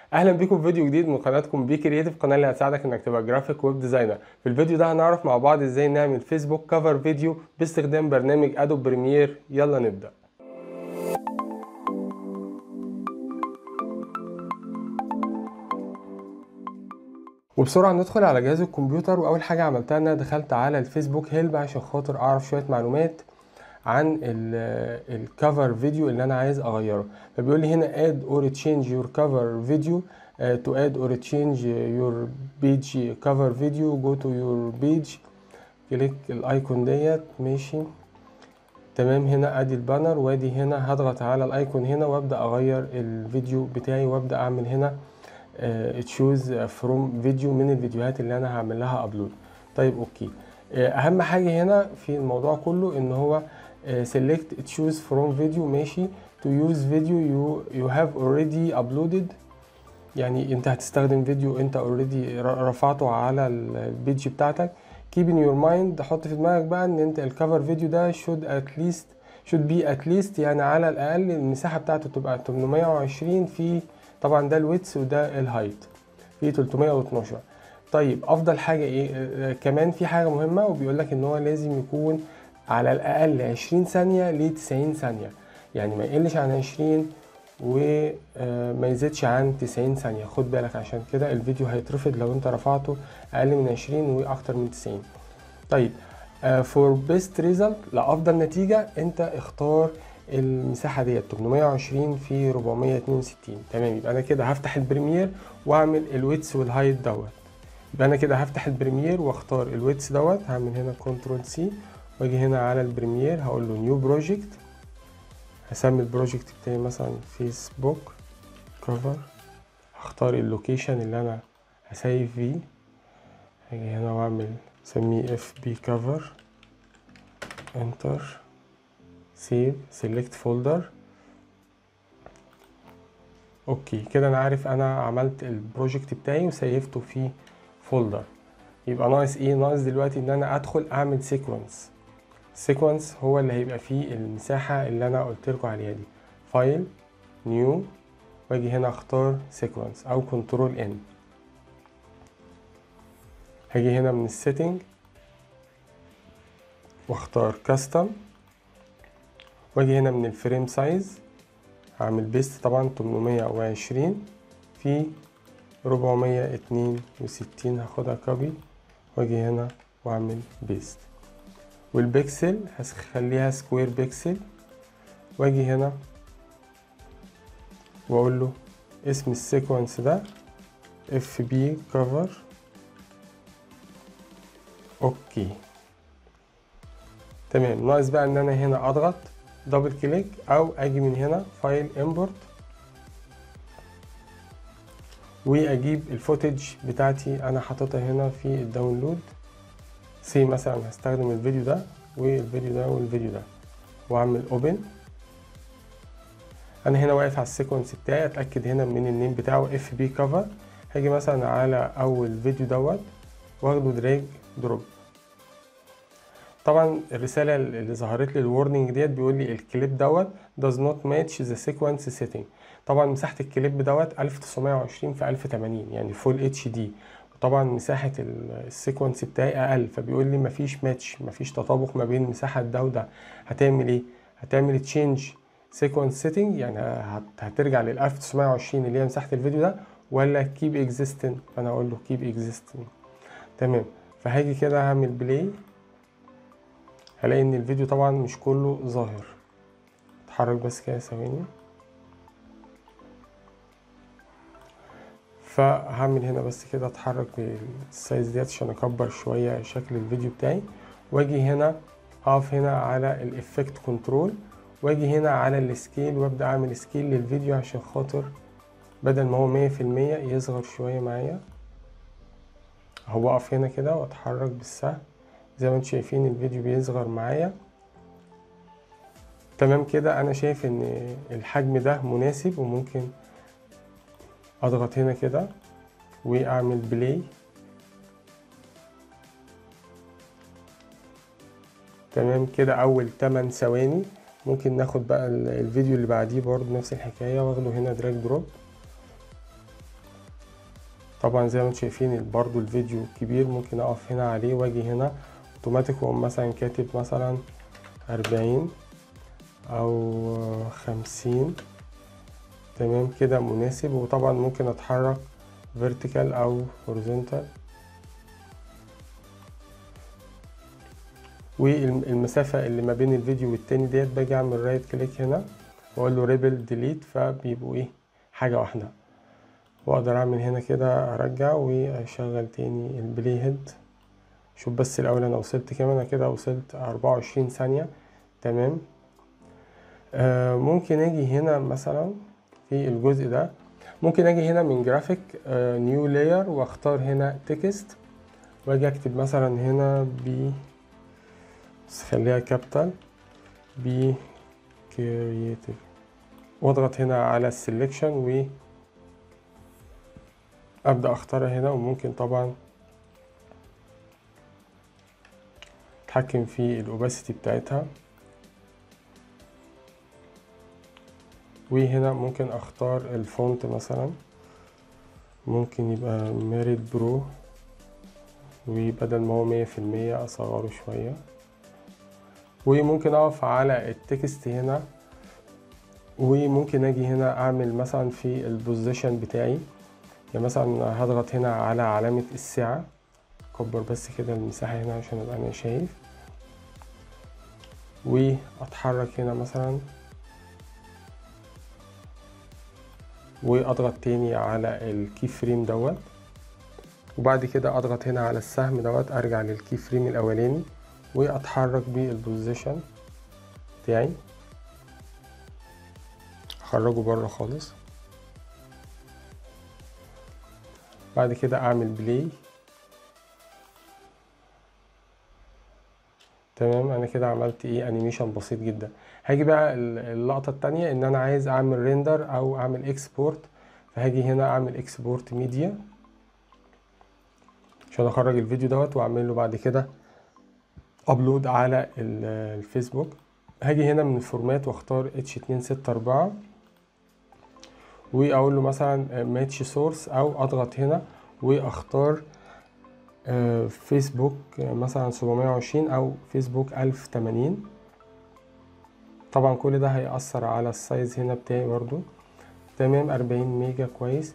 اهلا بيكم في فيديو جديد من قناتكم بي كرييتيف القناه اللي هتساعدك انك تبقى جرافيك ويب ديزاينر في الفيديو ده هنعرف مع بعض ازاي نعمل فيسبوك كفر فيديو باستخدام برنامج ادوب بريمير يلا نبدا وبسرعه ندخل على جهاز الكمبيوتر واول حاجه عملتها ان انا دخلت على الفيسبوك هيلب عشان خاطر اعرف شويه معلومات عن الكفر فيديو اللي انا عايز اغيره فبيقول لي هنا add or change your cover video uh, to add or change your page cover video go to your page كليك الايكون ديت ماشي تمام هنا ادي البانر وادي هنا هضغط على الايكون هنا وابدا اغير الفيديو بتاعي وابدا اعمل هنا تشوز فروم فيديو من الفيديوهات اللي انا هعمل لها ابلود طيب اوكي اهم حاجه هنا في الموضوع كله ان هو select choose from video ماشي to use video you you have already uploaded يعني انت هتستخدم فيديو انت already رفعته على البيج بتاعتك keep in your mind حط في دماغك بقى ان انت الكفر فيديو ده should at least should be at least يعني على الاقل المساحه بتاعته تبقى 820 في طبعا ده الويتس وده الهايت في 312 طيب افضل حاجه ايه آه كمان في حاجه مهمه وبيقول لك ان هو لازم يكون على الاقل 20 ثانيه ل 90 ثانيه يعني ما يقلش عن 20 وما يزيدش عن 90 ثانيه خد بالك عشان كده الفيديو هيترفض لو انت رفعته اقل من 20 واكتر من 90 طيب فور بيست ريزلت لافضل نتيجه انت اختار المساحه ديت 820 في 462 تمام يبقى انا كده هفتح البريمير واعمل الويتس والهايت دوت يبقى انا كده هفتح البريمير واختار الويتس دوت هعمل هنا كنترول سي واجي هنا على البريمير هقول له نيو بروجكت هسمي البروجكت بتاعي مثلا فيسبوك كفر هختار اللوكيشن اللي انا هسيف فيه هاجي هنا واعمل سميه اف بي كفر انتر سيف سيلكت فولدر اوكي كده انا عارف انا عملت البروجكت بتاعي وسيفته في فولدر يبقى ناقص ايه ناقص دلوقتي ان انا ادخل اعمل سيكونس السيكونس هو اللي هيبقى فيه المساحة اللي انا قلت لكم عليها دي فايل نيو واجي هنا اختار سيكونس او كنترول ان هاجي هنا من السيتنج واختار كاستم واجي هنا من الفريم سايز هعمل بيست طبعا 820 في 462 هاخدها كوبي واجي هنا واعمل بيست والبيكسل هخليها سكوير بيكسل واجي هنا واقول له اسم السيكونس ده اف بي كفر اوكي تمام ناقص بقى ان انا هنا اضغط دبل كليك او اجي من هنا فايل امبورت واجيب الفوتج بتاعتي انا حاططها هنا في الداونلود سي مثلا هستخدم الفيديو ده والفيديو ده والفيديو ده واعمل اوبن انا هنا واقف على السيكونس بتاعي اتاكد هنا من النيم بتاعه اف بي كفر هاجي مثلا على اول فيديو دوت واخده دراج دروب طبعا الرساله اللي ظهرت لي الورنينج ديت بيقول لي الكليب دوت does not match the sequence setting طبعا مساحه الكليب دوت 1920 في 1080 يعني فول اتش دي طبعا مساحة السيكونس بتاعي أقل فبيقول لي مفيش ماتش مفيش تطابق ما بين مساحة ده وده هتعمل ايه؟ هتعمل تشينج سيكونس سيتنج يعني هترجع لل 1920 اللي هي مساحة الفيديو ده ولا كيب اكزيستنج فأنا أقول له كيب اكزيستنج تمام فهاجي كده هعمل بلاي هلاقي إن الفيديو طبعا مش كله ظاهر اتحرك بس كده ثواني فهعمل هنا بس كده اتحرك بالسايز ديت عشان اكبر شويه شكل الفيديو بتاعي واجي هنا اقف هنا على الافكت كنترول واجي هنا على السكيل وابدا اعمل سكيل للفيديو عشان خاطر بدل ما هو مية في المية يصغر شوية معايا اهو اقف هنا كده واتحرك بالسهم زي ما انتم شايفين الفيديو بيصغر معايا تمام كده انا شايف ان الحجم ده مناسب وممكن اضغط هنا كده واعمل بلاي تمام كده اول 8 ثواني ممكن ناخد بقى الفيديو اللي بعديه برضه نفس الحكايه واخده هنا دراج دروب طبعا زي ما انتم شايفين برضو الفيديو كبير ممكن اقف هنا عليه واجي هنا اوتوماتيك واقوم مثلا كاتب مثلا أربعين او خمسين تمام كده مناسب وطبعا ممكن اتحرك vertical او horizontal والمسافة اللي ما بين الفيديو والتاني ديت باجي اعمل رايت كليك هنا واقول له ريبل ديليت فبيبقوا ايه حاجة واحدة واقدر اعمل هنا كده ارجع واشغل تاني البلاي هيد شوف بس الاول انا وصلت كام انا كده وصلت اربعة وعشرين ثانية تمام آه ممكن اجي هنا مثلا في الجزء ده ممكن اجي هنا من جرافيك نيو لاير واختار هنا تكست واجي اكتب مثلا هنا بي بس خليها كابيتال بي كرييتيف واضغط هنا على السلكشن و ابدا اختارها هنا وممكن طبعا اتحكم في الاوباسيتي بتاعتها وهنا ممكن اختار الفونت مثلا ممكن يبقى ماريد برو وبدل ما هو مية في المية اصغره شوية وممكن اقف على التكست هنا وممكن اجي هنا اعمل مثلا في البوزيشن بتاعي يعني مثلا هضغط هنا على علامة الساعة اكبر بس كده المساحة هنا عشان ابقى انا شايف واتحرك هنا مثلا واضغط تاني على الكي فريم دوت وبعد كده اضغط هنا على السهم دوت ارجع للكي فريم الاولاني واتحرك بالبوزيشن بتاعي اخرجه بره خالص بعد كده اعمل بلاي تمام انا كده عملت ايه انيميشن بسيط جدا هاجي بقى اللقطة التانية ان انا عايز اعمل ريندر او اعمل اكسبورت فهاجي هنا اعمل اكسبورت ميديا عشان اخرج الفيديو دوت واعمل له بعد كده ابلود على الفيسبوك هاجي هنا من الفورمات واختار اتش اتنين ستة اربعة واقول له مثلا ماتش سورس او اضغط هنا واختار فيسبوك مثلا سبعمية وعشرين او فيسبوك الف تمانين طبعا كل ده هيأثر على السايز هنا بتاعي برضو تمام أربعين ميجا كويس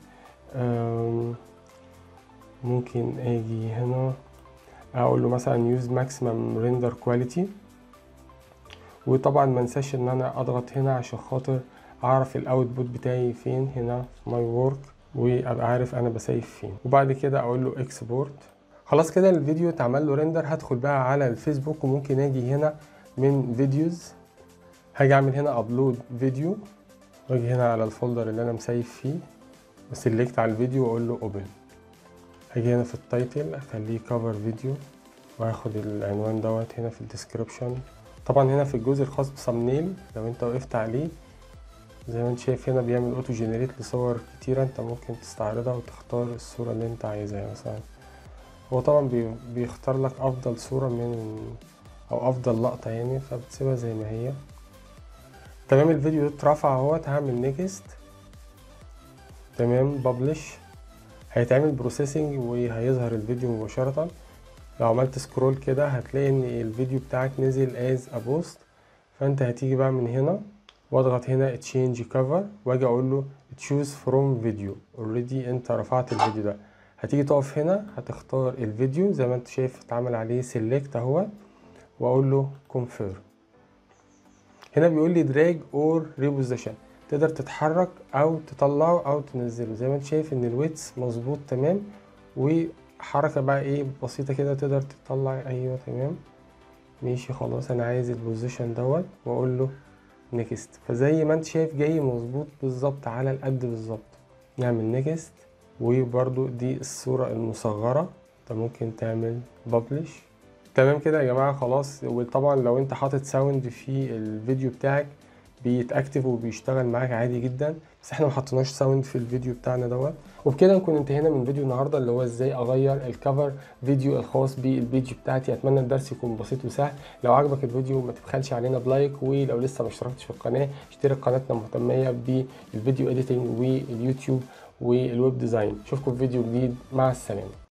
ممكن اجي هنا اقول له مثلا يوز ماكسيمم ريندر كواليتي وطبعا ما انساش ان انا اضغط هنا عشان خاطر اعرف الاوتبوت بتاعي فين هنا في ماي وورك وابقى عارف انا بسيف فين وبعد كده اقول له اكسبورت خلاص كده الفيديو اتعمل له ريندر هدخل بقى على الفيسبوك وممكن اجي هنا من فيديوز هاجي اعمل هنا ابلود فيديو واجي هنا على الفولدر اللي انا مسيف فيه وسلكت على الفيديو واقول له اوبن هاجي هنا في التايتل اخليه كفر فيديو وهاخد العنوان دوت هنا في الديسكريبشن طبعا هنا في الجزء الخاص بصمنيل لو انت وقفت عليه زي ما انت شايف هنا بيعمل اوتو جنريت لصور كتيرة انت ممكن تستعرضها وتختار الصورة اللي انت عايزها مثلا هو طبعا بيختار لك افضل صورة من او افضل لقطة يعني فبتسيبها زي ما هي تمام الفيديو اترفع اهوت هعمل نيكست تمام ببلش هيتعمل بروسيسنج وهيظهر الفيديو مباشرة لو عملت سكرول كده هتلاقي ان الفيديو بتاعك نزل از ابوست فانت هتيجي بقى من هنا واضغط هنا تشينج كفر واجي اقول له تشوز فروم فيديو اوريدي انت رفعت الفيديو ده هتيجي تقف هنا هتختار الفيديو زي ما انت شايف اتعمل عليه سيلكت اهو واقول له كونفيرم هنا بيقول لي دراج اور ريبوزيشن تقدر تتحرك او تطلعه او تنزله زي ما انت شايف ان الويتس مظبوط تمام وحركه بقى ايه بسيطه كده تقدر تطلع ايوه تمام ماشي خلاص انا عايز البوزيشن دوت واقول له نيكست فزي ما انت شايف جاي مظبوط بالظبط على القد بالظبط نعمل نيكست وبرده دي الصورة المصغرة انت ممكن تعمل ببلش تمام كده يا جماعة خلاص وطبعا لو انت حاطط ساوند في الفيديو بتاعك بيتاكتف وبيشتغل معاك عادي جدا بس احنا ما حطيناش ساوند في الفيديو بتاعنا دوت وبكده نكون انتهينا من فيديو النهارده اللي هو ازاي اغير الكفر فيديو الخاص بالبيج بتاعتي اتمنى الدرس يكون بسيط وسهل لو عجبك الفيديو ما تبخلش علينا بلايك ولو لسه ما اشتركتش في القناه اشترك قناتنا مهتميه بالفيديو اديتنج واليوتيوب والويب ديزاين اشوفكم في فيديو جديد مع السلامه